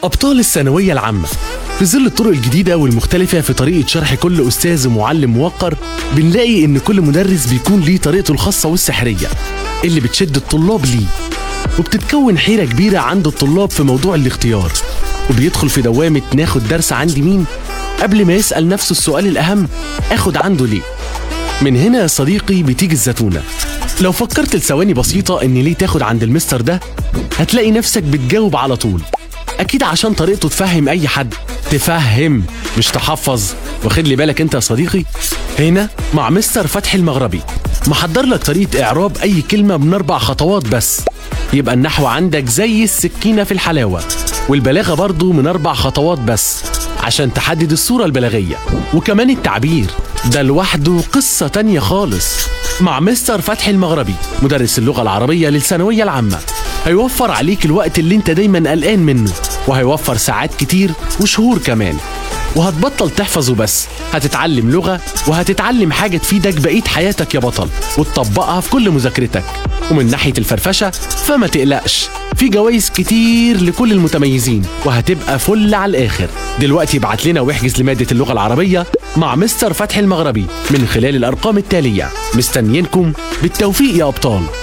أبطال الثانوية العامة في ظل الطرق الجديدة والمختلفة في طريقة شرح كل أستاذ ومعلم موقر بنلاقي إن كل مدرس بيكون ليه طريقته الخاصة والسحرية اللي بتشد الطلاب ليه وبتتكون حيرة كبيرة عند الطلاب في موضوع الاختيار وبيدخل في دوامة ناخد درس عند مين قبل ما يسأل نفسه السؤال الأهم أخد عنده ليه من هنا يا صديقي بتيجي الزتونة لو فكرت لثواني بسيطة إن ليه تاخد عند المستر ده هتلاقي نفسك بتجاوب على طول أكيد عشان طريقته تفهم أي حد تفهم مش تحفظ واخد لي بالك أنت يا صديقي هنا مع مستر فتحي المغربي محضر لك طريقة إعراب أي كلمة من أربع خطوات بس يبقى النحو عندك زي السكينة في الحلاوة والبلاغة برضو من أربع خطوات بس عشان تحدد الصورة البلاغية وكمان التعبير ده لوحده قصة تانية خالص مع مستر فتحي المغربي مدرس اللغة العربية للثانوية العامة هيوفر عليك الوقت اللي انت دايما قلقان منه وهيوفر ساعات كتير وشهور كمان وهتبطل تحفظ وبس هتتعلم لغة وهتتعلم حاجة تفيدك بقية حياتك يا بطل وتطبقها في كل مذاكرتك ومن ناحية الفرفشة فما تقلقش في جوائز كتير لكل المتميزين وهتبقى فل على الآخر دلوقتي ابعت لنا واحجز لمادة اللغة العربية مع مستر فتحي المغربي من خلال الأرقام التالية مستنيينكم بالتوفيق يا أبطال